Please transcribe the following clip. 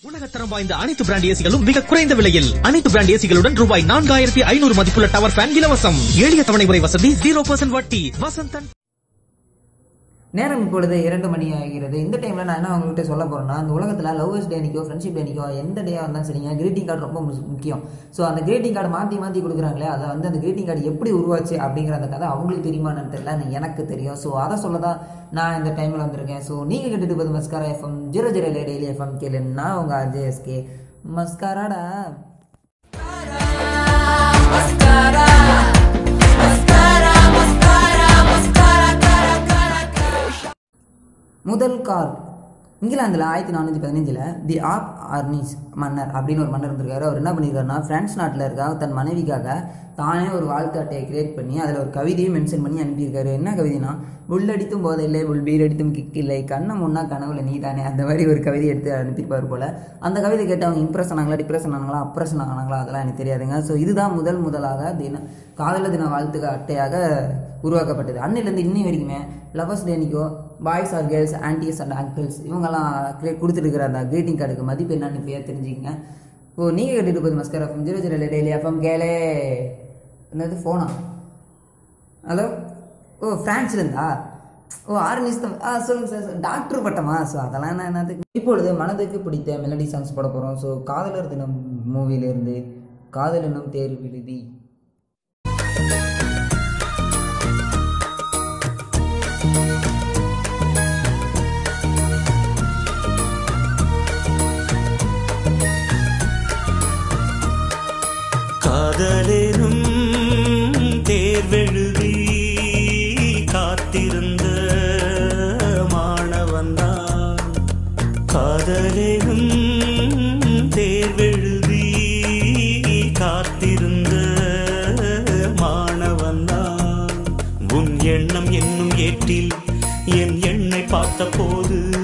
உலகத்தரம் வாய்ந்த அனைத்து பிராண்ட் ஏசிகளும் மிக குறைந்த விலையில் அனைத்து பிராண்ட் ஏசிகளுடன் ரூபாய் நான்காயிரத்தி ஐநூறு மதிப்புள்ள டவர் ஃபேன் இலவசம் எளிய தவணை முறை வசதி ஜீரோ பர்சன்ட் வட்டி வசந்தன் நேரம் இப்பொழுது இரண்டு மணி ஆகிறது இந்த டைமில் நான் என்ன உங்கள்கிட்ட சொல்ல போகிறேன்னா இந்த உலகத்தில் லவ்வர்ஸ் டேனிக்கோ ஃப்ரெண்ட்ஷிப் டேனிக்கோ எந்த டேயாக இருந்தாலும் சரிங்க கிரீட்டிங் கார்டு ரொம்ப முஸ்- முக்கியம் ஸோ அந்த கிரீட்டிங் கார்டு மாற்றி மாற்றி கொடுக்குறாங்களே அதை வந்து அந்த கிரீட்டிங் கார்டு எப்படி உருவாச்சு அப்படிங்கிற அந்த கதை அவங்களுக்கு தெரியுமான்னு தெரியல அது எனக்கு தெரியும் ஸோ அதை சொல்ல தான் நான் இந்த டைமில் வந்திருக்கேன் ஸோ நீங்கள் கேட்டுட்டு போது மஸ்காரா FM zero zero daily FM கேளுன்னா உங்கள் ஆர்ஜேஎஸ்கே மஸ்காராடா முதல் கார் இங்கிலாந்தில் ஆயிரத்தி நானூற்றி பதினஞ்சில் தி ஆப் ஆர்னிஸ் மன்னர் அப்படின்னு ஒரு மன்னர் இருந்திருக்காரு அவர் என்ன பண்ணியிருக்காருன்னா பிரான்ஸ் நாட்டில் இருக்க தன் மனைவிக்காக தானே ஒரு வாழ்க்கை அட்டையை கிரியேட் பண்ணி அதில் ஒரு கவிதையும் மென்ஷன் பண்ணி அனுப்பியிருக்காரு என்ன கவிதைனா உள்ளடித்தும் போதையில்லை உள் பீரடித்தும் கிக்கில்லை கண்ணை முன்னா கனவுல நீதானே அந்த மாதிரி ஒரு கவிதை எடுத்து அனுப்பியிருப்பார் போல அந்த கவிதை கேட்டு அவங்க இம்ப்ரெஸ் ஆனாங்களா டிப்ரெஷன் ஆனாங்களா அப்ரெஷன் ஆனாங்களா அதெல்லாம் எனக்கு தெரியாதுங்க ஸோ இதுதான் முதல் முதலாக தின காதல தின வாழ்த்துக்க அட்டையாக உருவாக்கப்பட்டது அன்னிலேருந்து இன்னி வரைக்குமே லவர்ஸ் டேனிக்கோ boys or girls aunties and uncles இவங்கெல்லாம் கிரே கொடுத்துருக்குற அந்த greeting கார்டுக்கு மதிப்பு என்னன்னு இப்போயே தெரிஞ்சுக்கங்க ஓ நீங்கள் கேட்டுட்டு போகுது மஸ்கர் FM zero zero daily FM கேளே என்னது ஃபோனா ஹலோ ஓ ஃப்ரான்ஸ்லேருந்தா ஓ ஆறு நிமிஷம் ஆ சொல்லுங்கள் சார் டாக்டர் பட்டமா ஸோ அதெல்லாம் என்ன என்னதுக்கு இப்பொழுது மனதுக்கு பிடித்த மெலடி சாங்ஸ் போட போகிறோம் ஸோ காதலர் தினம் மூவிலேருந்து காதல் என்னும் தேர்வு விடுதி காதலெனும் தேர்வெழுதி காத்திருந்த மாணவன்தான் காதலெனும் தேர்வெழுதி காத்திருந்த மாணவன்தான் உன் எண்ணம் என்னும் ஏட்டில் என் எண்ணை பார்த்தபோது